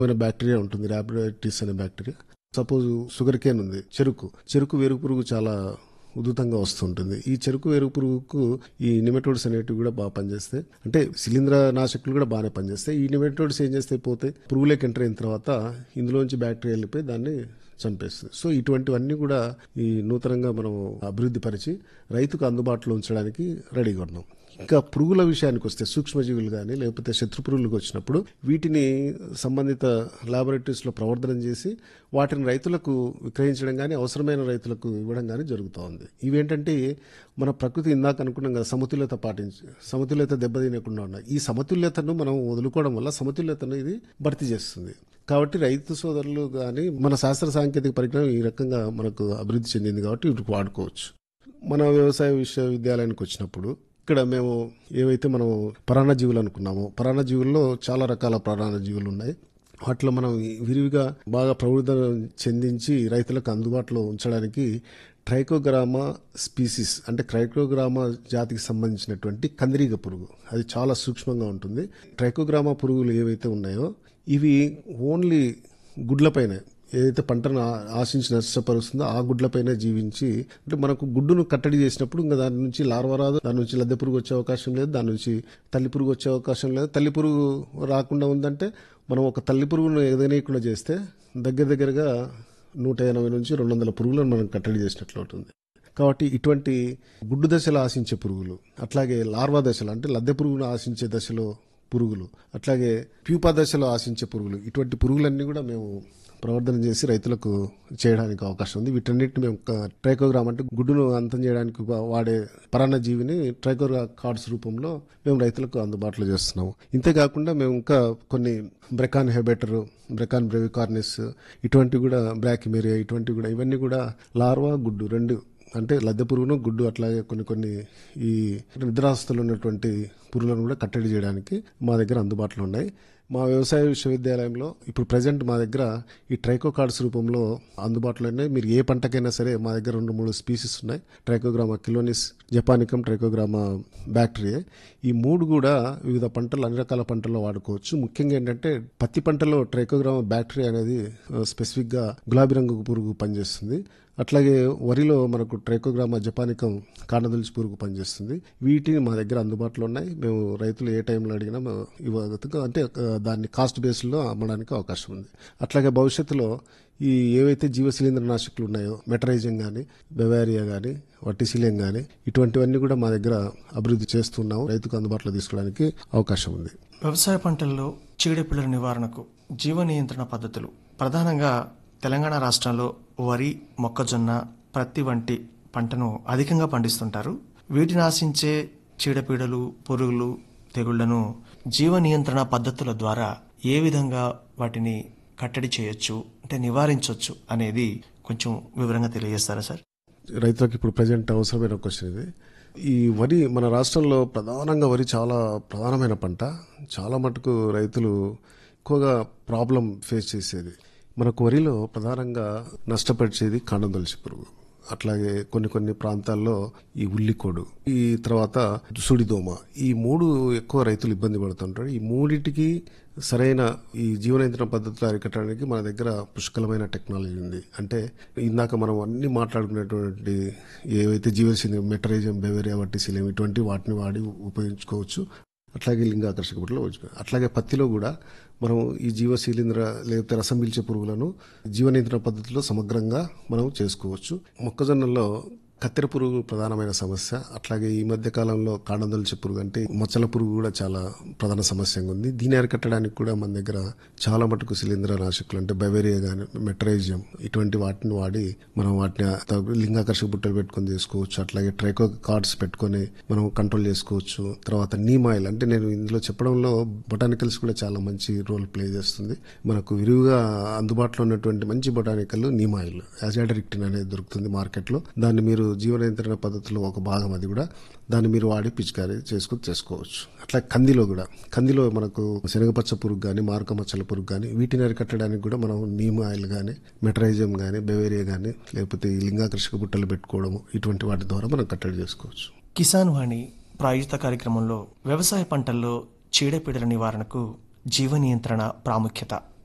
అనే బ్యాక్టీరియా ఉంటుంది ర్యాపిడైటిస్ అనే బ్యాక్టీరియా సపోజ్ షుగర్ కేన్ ఉంది చెరుకు చెరుకు వేరు పురుగు చాలా ఉధృతంగా వస్తుంటుంది ఈ చెరుకు వేరు పురుగుకు ఈ నిమెటోడ్స్ అనేటివి కూడా బాగా పనిచేస్తాయి అంటే శిలీంద్ర నాశకులు కూడా బాగానే పనిచేస్తాయి ఈ నిమెటోడ్స్ ఏం చేస్తాయి పోతే పురుగులోకి ఎంటర్ అయిన తర్వాత ఇందులోంచి బ్యాక్టీరియా వెళ్ళిపోయి దాన్ని చంపేస్తుంది సో ఇటువంటివన్నీ కూడా ఈ నూతనంగా మనం అభివృద్ధి పరిచి రైతుకు అందుబాటులో ఉంచడానికి రెడీగా ఉన్నాం ఇంకా పురుగుల విషయానికి వస్తే సూక్ష్మజీవులు కానీ లేకపోతే శత్రు పురుగులకు వచ్చినప్పుడు వీటిని సంబంధిత ల్యాబొరేటరీస్లో ప్రవర్ధనం చేసి వాటిని రైతులకు విక్రయించడం కానీ అవసరమైన రైతులకు ఇవ్వడం కానీ జరుగుతూ ఉంది ఇవేంటంటే మన ప్రకృతి ఇందాక అనుకున్నాం కదా సమతుల్యత పాటించి సమతుల్యత దెబ్బతినకుండా ఉన్నాయి ఈ సమతుల్యతను మనం వదులుకోవడం వల్ల సమతుల్యతను ఇది భర్తీ చేస్తుంది కాబట్టి రైతు సోదరులు కానీ మన శాస్త్ర సాంకేతిక పరిజ్ఞానం ఈ రకంగా మనకు అభివృద్ధి చెందింది కాబట్టి వీటికి వాడుకోవచ్చు మన వ్యవసాయ విశ్వవిద్యాలయానికి వచ్చినప్పుడు ఇక్కడ మేము ఏవైతే మనం పరాణ జీవులు అనుకున్నామో పరాణ జీవుల్లో చాలా రకాల పరాణ జీవులు ఉన్నాయి వాటిలో మనం విరివిగా బాగా ప్రవృద్ధ చెందించి రైతులకు అందుబాటులో ఉంచడానికి ట్రైకోగ్రామా స్పీసీస్ అంటే ట్రైకోగ్రామా జాతికి సంబంధించినటువంటి కందిరీగ పురుగు అది చాలా సూక్ష్మంగా ఉంటుంది ట్రైకోగ్రామా పురుగులు ఏవైతే ఉన్నాయో ఇవి ఓన్లీ గుడ్లపైనే ఏదైతే పంటను ఆ- ఆశించి నష్టపరుస్తుందో ఆ గుడ్లపైనే జీవించి అంటే మనకు గుడ్డును కట్టడి చేసినప్పుడు ఇంకా దాని నుంచి లార్వా రాదు దాని నుంచి లద్దె పురుగు వచ్చే అవకాశం లేదు దాని నుంచి తల్లి పురుగు వచ్చే అవకాశం లేదు తల్లి పురుగు రాకుండా ఉందంటే మనం ఒక తల్లి పురుగును ఎదగనీయకుండా చేస్తే దగ్గర దగ్గరగా నూట ఎనభై నుంచి రెండు వందల పురుగులను మనం కట్టడి చేసినట్లు అవుతుంది కాబట్టి ఇటువంటి గుడ్డు దశలో ఆశించే పురుగులు అట్లాగే లార్వా దశలో అంటే లద్దె పురుగును ఆశించే దశలో పురుగులు అట్లాగే ప్యూపా దశలో ఆశించే పురుగులు ఇటువంటి పురుగులన్నీ కూడా మేము ప్రవర్ధన చేసి రైతులకు చేయడానికి అవకాశం ఉంది వీటన్నిటిని మేము ఒక ట్రైకోగ్రామ్ అంటే గుడ్డును అంతం చేయడానికి వా- వాడే పరాన్న జీవిని ట్రైకోగ్రా కార్డ్స్ రూపంలో మేము రైతులకు అందుబాటులో చేస్తున్నాము ఇంతేకాకుండా మేము ఇంకా కొన్ని బ్రెకాన్ హెబెటర్ బ్రెకాన్ బ్రెవికార్నిస్ ఇటువంటివి కూడా బ్రాకిమేరియా ఇటువంటివి కూడా ఇవన్నీ కూడా లార్వా గుడ్డు రెండు అంటే లద్దె పురుగును గుడ్డు అట్లాగే కొన్ని కొన్ని ఈ నిద్రాస్తులు ఉన్నటువంటి పురుగులను కూడా కట్టడి చేయడానికి మా దగ్గర అందుబాటులో ఉన్నాయి మా వ్యవసాయ విశ్వవిద్యాలయంలో ఇప్పుడు ప్రజెంట్ మా దగ్గర ఈ ట్రైకో కార్డ్స్ రూపంలో అందుబాటులో ఉన్నాయి మీరు ఏ పంటకైనా సరే మా దగ్గర రెండు మూడు స్పీసీస్ ఉన్నాయి Trichogramma chilonis japonicum Trichogramma bacteria ఈ మూడు కూడా వివిధ పంటలు అన్ని రకాల పంటల్లో వాడుకోవచ్చు ముఖ్యంగా ఏంటంటే పత్తి పంటలో ట్రైకోగ్రామా బ్యాక్టీరియా అనేది ఆ, స్పెసిఫిక్గా గులాబీ రంగు పురుగు పనిచేస్తుంది అట్లాగే వరిలో మనకు ట్రైకోగ్రామా జపానికం కాండదులిచి పురుగు పనిచేస్తుంది వీటిని మా దగ్గర అందుబాటులో ఉన్నాయి మేము రైతులు ఏ టైంలో అడిగినా మేము ఇవ్వగలుగుతాం అంటే ఆ, దాన్ని కాస్ట్ బేస్లో అమ్మడానికి అవకాశం ఉంది అట్లాగే భవిష్యత్తులో ఈ ఏవైతే జీవశిలీంద్ర నాశకులు ఉన్నాయో మెటరైజింగ్ కానీ బెవారియా కానీ వట్టిశీలియం కానీ ఇటువంటివన్నీ కూడా మా దగ్గర అభివృద్ధి చేస్తున్నాము రైతుకు అందుబాటులో తీసుకోవడానికి అవకాశం ఉంది వ్యవసాయ పంటల్లో చీడపీడల నివారణకు జీవ నియంత్రణ పద్ధతులు ప్రధానంగా తెలంగాణ రాష్ట్రంలో వరి మొక్కజొన్న ప్రత్తి వంటి పంటను అధికంగా పండిస్తుంటారు వీటిని ఆశించే చీడపీడలు పురుగులు తెగుళ్లను జీవ నియంత్రణ పద్ధతుల ద్వారా ఏ విధంగా వాటిని కట్టడి చేయొచ్చు అంటే నివారించవచ్చు అనేది కొంచెం వివరంగా తెలియజేస్తారా సార్ రైతులకు ఇప్పుడు ప్రజెంట్ అవసరమైన క్వశ్చన్ ఇది ఈ వరి మన రాష్ట్రంలో ప్రధానంగా వరి చాలా ప్రధానమైన పంట చాలా మటుకు రైతులు ఎక్కువగా ప్రాబ్లం ఫేస్ చేసేది మనకు వరిలో ప్రధానంగా నష్టపరిచేది కాండందొలిచి పురుగు అట్లాగే కొన్ని కొన్ని ప్రాంతాల్లో ఈ ఉల్లికోడు ఈ తర్వాత సుడిదోమ ఈ మూడు ఎక్కువ రైతులు ఇబ్బంది పడుతుంటారు ఈ మూడింటికి సరైన ఈ జీవనియంత్రణ పద్ధతులు అరికట్టడానికి మన దగ్గర పుష్కలమైన టెక్నాలజీ ఉంది అంటే ఇందాక మనం అన్ని మాట్లాడుకునేటువంటి ఏవైతే జీవశిలి మెటరైజం బెవేరియా వట్టిశీలం ఇటువంటి వాటిని వాడి ఉపయోగించుకోవచ్చు అట్లాగే లింగాకర్షక పుట్టులో ఉపయోగించుకోవచ్చు అట్లాగే పత్తిలో కూడా మనం ఈ జీవశీలింద్ర లేకపోతే రసం పీల్చే పురుగులను జీవనియంత్రణ పద్ధతిలో సమగ్రంగా మనం చేసుకోవచ్చు మొక్కజొన్నలో కత్తెర పురుగు ప్రధానమైన సమస్య అట్లాగే ఈ మధ్య కాలంలో కాండందొలిచే పురుగు అంటే మచ్చల పురుగు కూడా చాలా ప్రధాన సమస్యగా ఉంది దీన్ని అరికట్టడానికి కూడా మన దగ్గర చాలా మటుకు శిలీంద్ర నాశకులు అంటే బెవేరియా కానీ మెట్రైజియం ఇటువంటి వాటిని వాడి మనం వాటిని తగు- లింగాకర్షక బుట్టలు పెట్టుకొని చేసుకోవచ్చు అట్లాగే ట్రైకో కార్డ్స్ పెట్టుకొని మనం కంట్రోల్ చేసుకోవచ్చు తర్వాత నీమాయిల్ అంటే నేను ఇందులో చెప్పడంలో బొటానికల్స్ కూడా చాలా మంచి రోల్ ప్లే చేస్తుంది మనకు విరివిగా అందుబాటులో ఉన్నటువంటి మంచి బొటానికల్ నీమాయిల్ యాజాడరిక్టిన్ అనేది దొరుకుతుంది మార్కెట్లో దాన్ని మీరు జీవ నియంత్రణ పద్ధతిలో ఒక భాగం అది కూడా దాన్ని మీరు వాడి పిచికారీ చేసుకుని చేసుకోవచ్చు అట్లా కందిలో కూడా కందిలో మనకు శనగపచ్చ పురుగు కానీ మారక మచ్చల పురుగు కానీ వీటిని అరికట్టడానికి కూడా మనం నీమ్ ఆయిల్ కానీ మెటరైజం కానీ బెవేరియా కానీ లేకపోతే ఈ లింగాకర్షక బుట్టలు పెట్టుకోవడము ఇటువంటి వాటి ద్వారా మనం కట్టడి చేసుకోవచ్చు కిసాన్ వాణి ప్రాయోజిత కార్యక్రమంలో వ్యవసాయ పంటల్లో చీడపీడల నివారణకు జీవ నియంత్రణ ప్రాముఖ్యత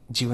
జీవ